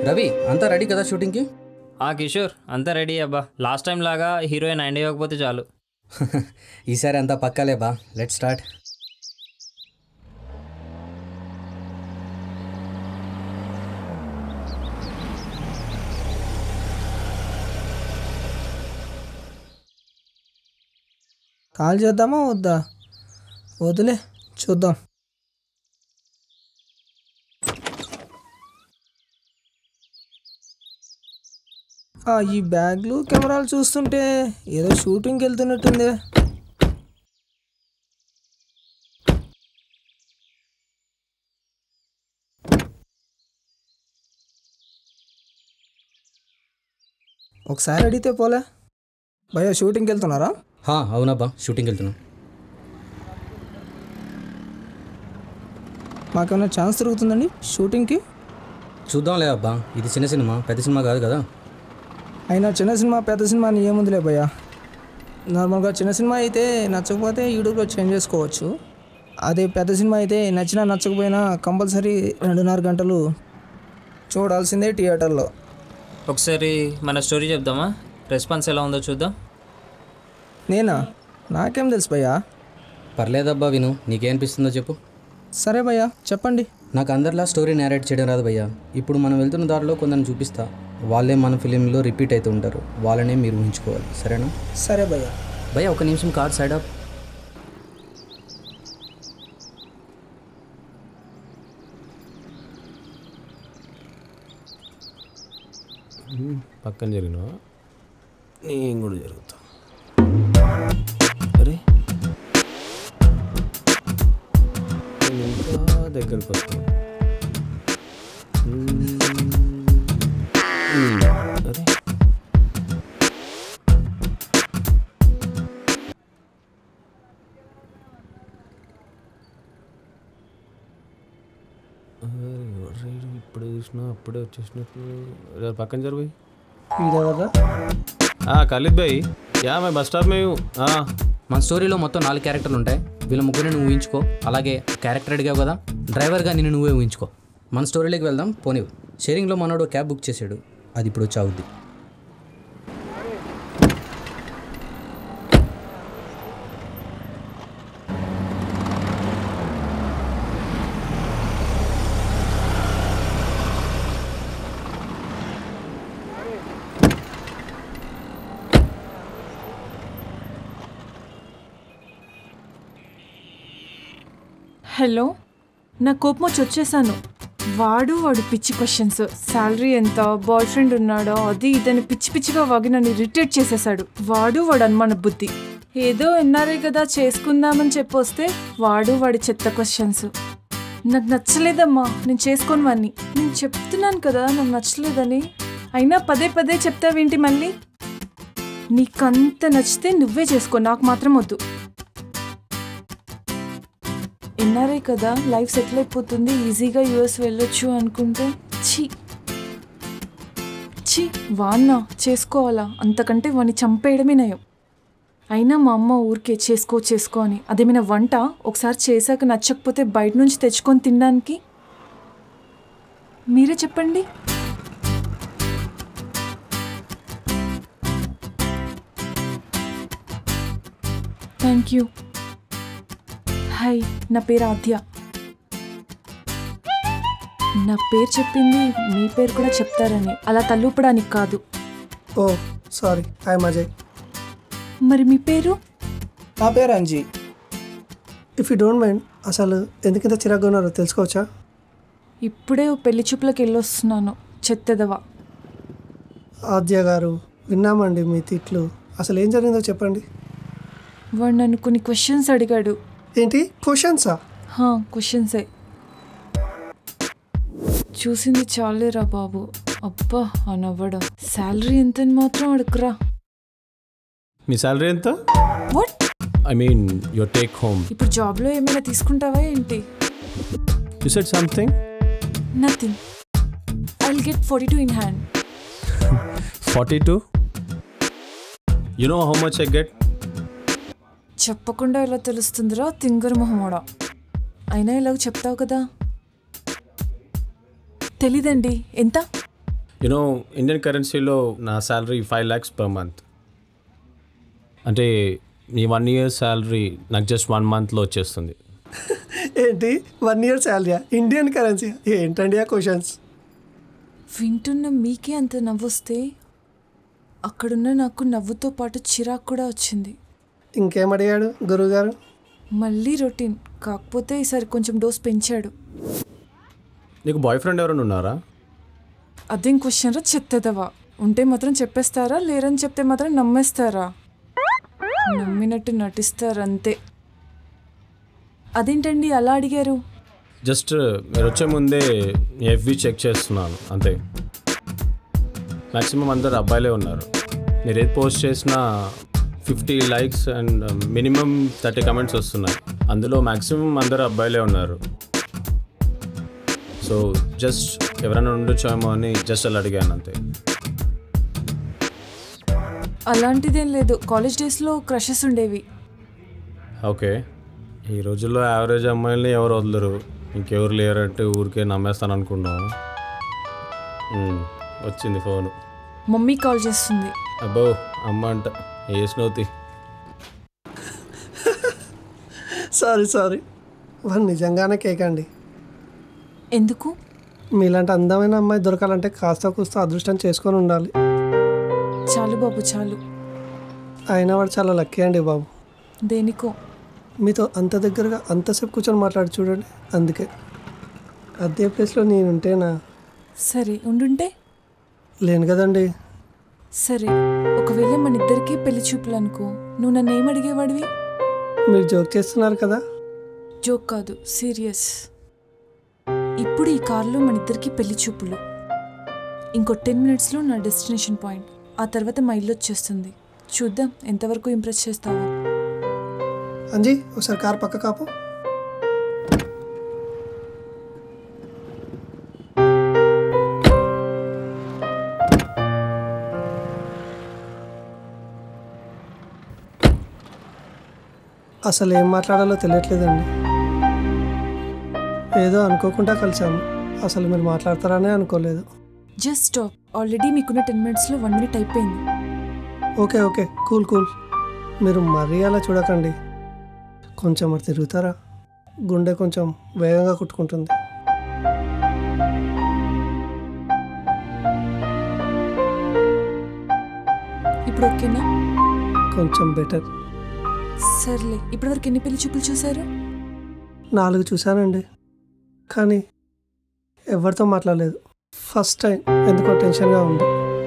రవి అంతా రెడీ కదా షూటింగ్కి ఆ కిషోర్ అంతా రెడీ అబ్బా లాస్ట్ టైం లాగా హీరోయిన్ అండ్ ఇవ్వకపోతే చాలు ఈసారి అంతా పక్కాలే బా లెట్ స్టార్ట్ కాల్ చేద్దామా వద్దా వదిలే చూద్దాం ఆ, ఈ బ్యాగ్లు కెమెరాలు చూస్తుంటే ఏదో షూటింగ్కి వెళ్తున్నట్టుంది ఒకసారి అడిగితే పోలే భయ్యా షూటింగ్కి వెళ్తున్నారా హా అవునబ్బా షూటింగ్కి వెళ్తున్నాం మాకేమైనా ఛాన్స్ దొరుకుతుందండి షూటింగ్కి చూద్దాంలే అబ్బా ఇది చిన్న సినిమా పెద్ద సినిమా కాదు కదా అయినా చిన్న సినిమా పెద్ద సినిమా అని ఏముందిలే భయ్యా నార్మల్గా చిన్న సినిమా అయితే నచ్చకపోతే యూట్యూబ్లో చేంజ్ చేసుకోవచ్చు అదే పెద్ద సినిమా అయితే నచ్చినా నచ్చకపోయినా కంపల్సరీ రెండున్నర గంటలు చూడాల్సిందే థియేటర్లో ఒకసారి మన స్టోరీ చెప్దామా రెస్పాన్స్ ఎలా ఉందో చూద్దాం నేనా నాకేం తెలుసు భయ్యా పర్లేదబ్బా విను నీకేమనిపిస్తుందో చెప్పు సరే భయ్యా చెప్పండి నాకు అందరిలా స్టోరీ నేరేట్ చేయడం రాదు భయ్యా ఇప్పుడు మనం వెళ్తున్న దారిలో కొందరిని చూపిస్తా వాళ్ళే మన ఫిలింలో రిపీట్ అవుతూ ఉంటారు వాళ్ళనే మీరు ఊహించుకోవాలి సరేనా సరే భయ్యా భయ్యా ఒక నిమిషం కార్ సైడ్ అప్ పక్కన జరిగిన నేను కూడా జరుగుతా అరే నేను ఇంకా దగ్గరకు వస్తాను అరే అరే, ఎవడ్రా ఈడు? ఇప్పుడే చూసినా అప్పుడే వచ్చేసినట్టు అరే, పక్కన జరిగి ఇదెవర్రా ఖలీద్ భాయ్ యా మే బస్ స్టాప్ మే హూ. ఆ, మన స్టోరీలో మొత్తం నాలుగు క్యారెక్టర్లు ఉంటాయి వీళ్ళ ముగ్గురిని నువ్వు ఊహించుకో అలాగే క్యారెక్టర్ అడిగావు కదా డ్రైవర్గా నిన్ను నువ్వే ఊహించుకో మన స్టోరీలోకి వెళ్దాం పోనీ షేరింగ్లో మనోడు క్యాబ్ బుక్ చేసాడు అది ఇప్పుడు వచ్చి అవుద్ది హలో నా కోపం వచ్చి వచ్చేసాను వాడు వాడు పిచ్చి క్వశ్చన్స్ శాలరీ ఎంత బాయ్ ఫ్రెండ్ ఉన్నాడో అది ఇదని పిచ్చి పిచ్చిగా వాగి నన్ను ఇరిటేట్ చేసేసాడు వాడు వాడు అనుమాన బుద్ధి ఏదో ఎన్ఆర్ఐ కదా చేసుకుందామని చెప్పొస్తే వాడు వాడి చెత్త క్వశ్చన్స్ నాకు నచ్చలేదమ్మా నేను చేసుకోను వాడిని నేను చెప్తున్నాను కదా నాకు నచ్చలేదని అయినా పదే పదే చెప్తావేంటి మళ్ళీ నీకంత నచ్చితే నువ్వే చేసుకో నాకు మాత్రం వద్దు ఎన్ఆర్ఐ కదా లైఫ్ సెటిల్ అయిపోతుంది ఈజీగా యూఎస్ వెళ్ళొచ్చు అనుకుంటే ఛీ ఛీ వాన్నా చేసుకోవాలా అంతకంటే వాడిని చంపేయడమే నయం అయినా మా అమ్మ ఊరికే చేసుకో చేసుకో అని అదేమైనా వంట ఒకసారి చేశాక నచ్చకపోతే బయట నుంచి తెచ్చుకొని తినడానికి మీరే చెప్పండి థ్యాంక్ యూ హాయ్ నా పేరు ఆద్య నా పేరు చెప్పింది మీ పేరు కూడా చెప్తారని అలా తల్లూపడానికి కాదు ఓ సారీ ఐఎమ్ అజయ్ మరి మీ పేరు నా పేరు Anji if you don't mind అసలు ఎందుకింత చిరాగ్గా ఉన్నారో తెలుసుకోవచ్చా ఇప్పుడే ఓ పెళ్లి చూపులకు వెళ్ళొస్తున్నాను చెత్తెదవా ఆద్య గారు విన్నామండి మీ తిట్లు అసలు ఏం జరిగిందో చెప్పండి వాడు నన్ను కొన్ని క్వశ్చన్స్ అడిగాడు ఏంటి క్వశ్చన్సా హా క్వశ్చన్సే చూసింది చాలేరా బాబు అబ్బా ఆ నవ్వడం శాలరీ ఎంతని మాత్రం అడుగురా మీ శాలరీ ఎంత what I mean your take home ఇప్పుడు జాబ్లో ఏమైనా తీసుకుంటావా ఏంటి you set something nothing I will get forty two in hand forty two you know how much I get చెప్పకుండా ఎలా తెలుస్తుందిరా తింగర మొహమోడ అయినా ఇలాగ చెప్తావు కదా తెలీదండి ఎంత యూనో ఇండియన్ కరెన్సీలో నా salary five lakhs per month అంటే మీ వన్ ఇయర్ శాలరీ నాకు జస్ట్ వన్ మంత్లో వచ్చేస్తుంది ఏంటి వన్ ఇయర్ శాలరీయా ఇండియన్ కరెన్సీ ఏంటండి ఆ క్వశ్చన్స్ వింటున్న మీకే అంత నవ్వొస్తే అక్కడున్న నాకు నవ్వుతో పాటు చిరాకు కూడా వచ్చింది ఇంకేం అడిగాడు గురువుగారు మళ్ళీ రొటీన్ కాకపోతే ఈసారి కొంచెం డోస్ పెంచాడు నీకు బాయ్ ఫ్రెండ్ ఎవరైనా ఉన్నారా అదేం క్వశ్చన్ రా చెత్తదవా ఉంటే మాత్రం చెప్పేస్తారా లేరని చెప్తే మాత్రం నమ్మేస్తారా నమ్మినట్టు నటిస్తారంతే అదేంటండి అలా అడిగారు జస్ట్ మీరు వచ్చే ముందే ఎఫ్వి చెక్ చేస్తున్నాను అంతే మ్యాక్సిమం అందరు అబ్బాయిలే ఉన్నారు మీరు ఏది పోస్ట్ చేసినా fifty likes and minimum thirty comments వస్తున్నాయి అందులో మ్యాక్సిమం అందరు అబ్బాయిలే ఉన్నారు సో జస్ట్ ఎవరైనా ఉండొచ్చేమో అని జస్ట్ అలా అడిగాను అంతే అలాంటిదేం లేదు కాలేజ్ డేస్లో క్రషెస్ ఉండేవి ఓకే ఈ రోజుల్లో యావరేజ్ అమ్మాయిల్ని ఎవరు వదలరు ఇంకెవరు లేరంటే ఊరికే నమ్మేస్తాను అనుకున్నాను మ్మ్, వచ్చింది ఫోను మమ్మీ కాల్ చేస్తుంది అబ్బో అమ్మ అంట ఏ స్నోతి సారీ సారీ వాళ్ళు నిజంగానే కేక్ అండి ఎందుకు మీలాంటి అందమైన అమ్మాయి దొరకాలంటే కాస్త కూస్త అదృష్టం చేసుకొని ఉండాలి చాలు బాబు చాలు అయినా వాడు చాలా లక్కీ అండి బాబు దేనికో మీతో అంత దగ్గరగా అంతసేపు కూర్చొని మాట్లాడి చూడండి అందుకే అదే ప్లేస్లో నేనుంటేనా సరే ఉండుంటే లేను కదండి సరే ఒకవేళ మన ఇద్దరికీ పెళ్లి చూపులు అనుకో నువ్వు నన్ను ఏం అడిగేవాడివి మీరు జోక్ చేస్తున్నారు కదా జోక్ కాదు సీరియస్ ఇప్పుడు ఈ కార్లో మన ఇద్దరికి పెళ్లి చూపులు ఇంకో టెన్ మినిట్స్లో నా డెస్టినేషన్ పాయింట్ ఆ తర్వాత మా ఇల్లు వచ్చేస్తుంది చూద్దాం ఎంతవరకు ఇంప్రెస్ చేస్తావో అంజీ ఒకసారి కార్ పక్క కాపు అసలు ఏం మాట్లాడాలో తెలియట్లేదండి ఏదో అనుకోకుండా కలిసాము అసలు మీరు మాట్లాడతారనే అనుకోలేదు జస్ట్ స్టాప్ ఆల్రెడీ మీకున్న టెన్ మినిట్స్లో వన్ మినిట్ అయిపోయింది ఓకే ఓకే కూల్ కూల్ మీరు మరీ అలా చూడకండి కొంచెం అటు తిరుగుతారా గుండె కొంచెం వేగంగా కుట్టుకుంటుంది ఇప్పుడు ఓకేనా కొంచెం బెటర్ సర్లే ఇప్పటివరకు ఎన్ని పెళ్లి చూపులు చూసారు నాలుగు చూశానండి కానీ ఎవరితో మాట్లాడలేదు ఫస్ట్ టైం ఎందుకో టెన్షన్గా ఉంది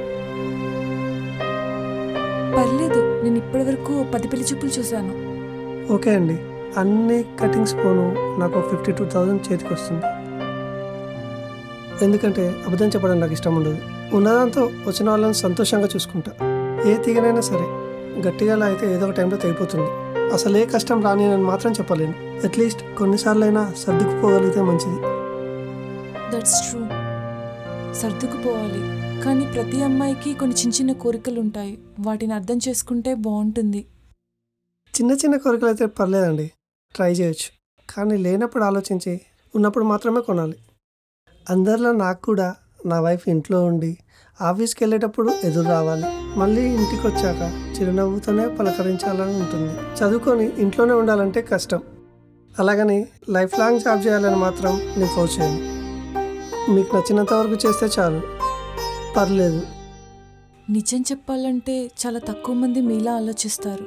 పర్లేదు నేను ఇప్పటివరకు పది పెళ్లి చూపులు చూశాను ఓకే అండి అన్ని కటింగ్స్ పోను నాకు ఫిఫ్టీ టూ థౌజండ్ చేతికి వస్తుంది ఎందుకంటే అబద్ధం చెప్పడం నాకు ఇష్టం ఉండదు ఉన్నదాంతో వచ్చిన వాళ్ళని సంతోషంగా చూసుకుంటా ఏ తీగనైనా సరే గట్టిగా అయితే ఏదో ఒక టైంలో తెగిపోతుంది అసలు ఏ కష్టం రాని అని మాత్రం చెప్పలేను అట్లీస్ట్ కొన్నిసార్లైనా సర్దుకుపోగలిగితే మంచిది దట్స్ ట్రూ సర్దుకుపోవాలి కానీ ప్రతి అమ్మాయికి కొన్ని చిన్న చిన్న కోరికలు ఉంటాయి వాటిని అర్థం చేసుకుంటే బాగుంటుంది చిన్న చిన్న కోరికలు అయితే పర్లేదండి ట్రై చేయొచ్చు కానీ లేనప్పుడు ఆలోచించి ఉన్నప్పుడు మాత్రమే కొనాలి అందరిలో నాకు కూడా నా వైఫ్ ఇంట్లో ఉండి ఆఫీస్కి వెళ్ళేటప్పుడు ఎదురు రావాలి మళ్ళీ ఇంటికి వచ్చాక చిరునవ్వుతోనే పలకరించాలని ఉంటుంది చదువుకొని ఇంట్లోనే ఉండాలంటే కష్టం అలాగని లైఫ్ లాంగ్ జాబ్ చేయాలని మాత్రం నేను ఫోర్స్ చేయను మీకు నచ్చినంత వరకు చేస్తే చాలు పర్లేదు నిజం చెప్పాలంటే చాలా తక్కువ మంది మీలా ఆలోచిస్తారు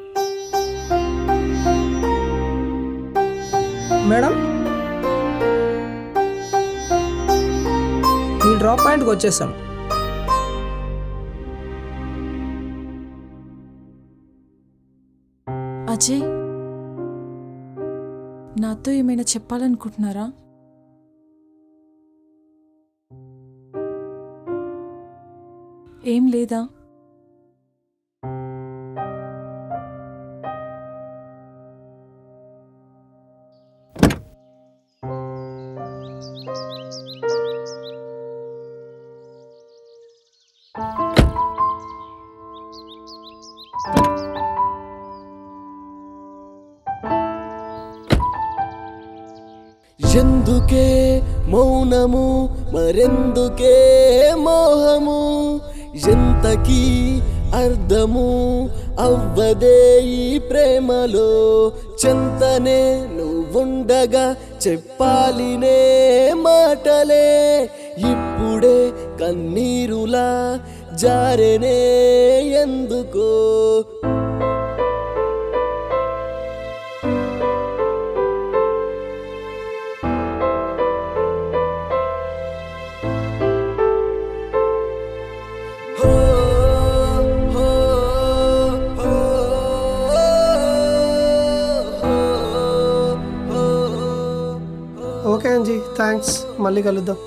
మేడం ఈ డ్రాప్ పాయింట్కి వచ్చేసాం అజయ్ నాతో ఏమైనా చెప్పాలనుకుంటున్నారా ఏం లేదా ఎందుకే మౌనము మరెందుకే మోహము ఎంతకీ అర్థము అవ్వదే ఈ ప్రేమలో చెంతనే నువ్వుండగా చెప్పాలినే మాటలే ఇప్పుడే కన్నీరులా జారెనే ఎందుకో హో, హో, హో, హో, హో. ఓకే అంజీ థ్యాంక్స్ మళ్ళీ కలుద్దాం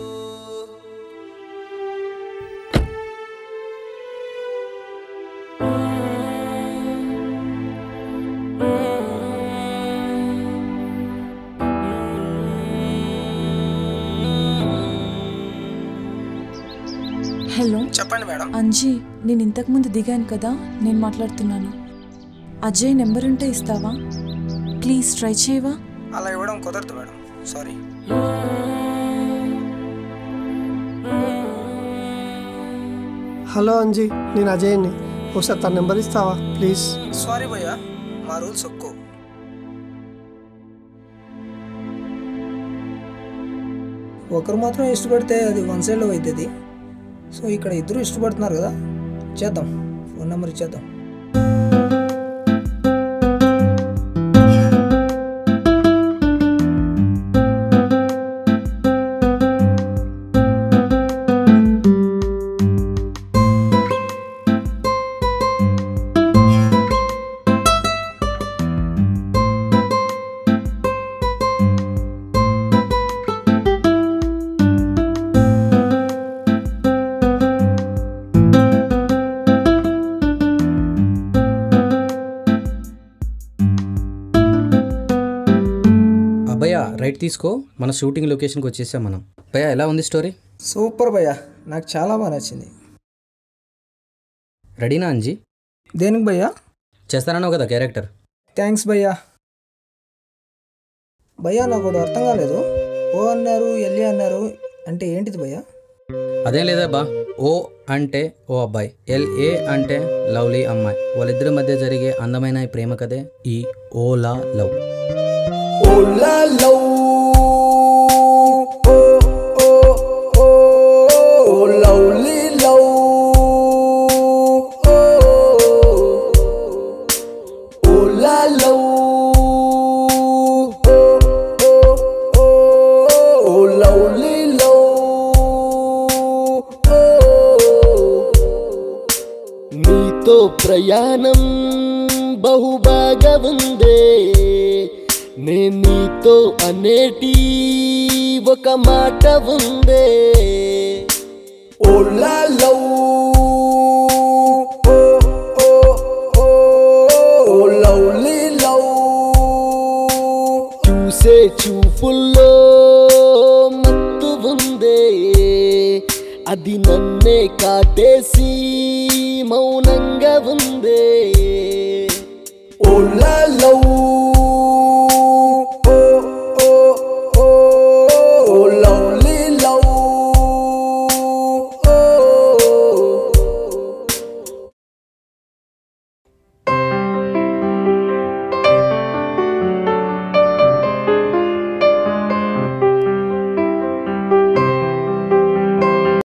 హలో చెప్పండి మేడం అంజీ నేను ఇంతకుముందు దిగాను కదా నేను మాట్లాడుతున్నాను అజయ్ నెంబర్ ఉంటే ఇస్తావా ప్లీజ్ ట్రై చేయవా అలా ఇవ్వడం కుదరదు మేడం సారీ హలో అంజీ నేను అజయ్ని ఒకసారి తన నెంబర్ ఇస్తావా ప్లీజ్ సారీ భయ్యా మా రూల్స్ ఒక్కో ఒకరు మాత్రం ఇష్టపడితే అది వన్ సైడ్లో అవుతుంది సో ఇక్కడ ఇద్దరు ఇష్టపడుతున్నారు కదా చేద్దాం ఫోన్ నెంబర్ ఇచ్చేద్దాం అబ్బయ్య రైట్ తీసుకో మన షూటింగ్ లొకేషన్కి వచ్చేసాం మనం భయ్య ఎలా ఉంది స్టోరీ సూపర్ భయ్యా నాకు చాలా బాగా నచ్చింది రెడీనా అంజీ దేనికి భయ్యా చేస్తానన్నావు కదా క్యారెక్టర్ థ్యాంక్స్ భయ్యా భయ్యా నాకు ఒకటి అర్థం కాలేదు ఓ అన్నారు ఎల్లి అన్నారు అంటే ఏంటిది భయ్యా అదేం లేదా బా ఓ అంటే ఓ అబ్బాయి ఎల్ఏ అంటే లవ్లీ అమ్మాయి వాళ్ళిద్దరి మధ్య జరిగే అందమైన ఈ ప్రేమ కథే ఈ ఓలా love Oh la lo, oh oh oh, oh lovely lo, oh oh la lo, oh oh oh, oh lovely lo, oh. నీతో ప్రయాణం బహుబాగా ఉందే నే నీతో అనేటి ఒక మాట ఉందే ఓలా లవ్ ఓ ఓ ఓ ఓ లవ్లీ లవ్ చూసే చూపుల్లో మత్తు ఉందే అది నన్నే కాటేసి మౌనంగా ఉందే ఓలా